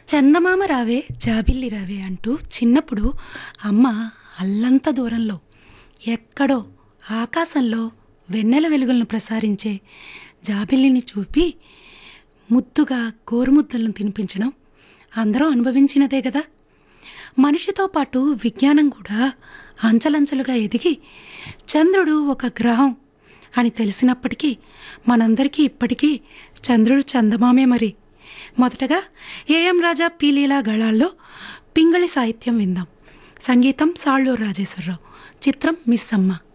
చందమామ రావే జాబిల్లి రావే అంటూ చిన్నప్పుడు అమ్మ అల్లంత దూరంలో ఎక్కడో ఆకాశంలో వెన్నెల వెలుగులను ప్రసారించే జాబిల్లిని చూపి ముద్దుగా గోరుముద్దలను తినిపించడం అందరూ అనుభవించినదే కదా మనిషితో పాటు విజ్ఞానం కూడా అంచలంచలుగా ఎదిగి చంద్రుడు ఒక గ్రహం అని తెలిసినప్పటికీ మనందరికీ ఇప్పటికీ చంద్రుడు చందమామే మరి మొదటగా ఏఎం రాజా పీలీలా గళాల్లో పింగళి సాహిత్యం విందాం సంగీతం సాళ్ళూరు రాజేశ్వరరావు చిత్రం మిస్ అమ్మ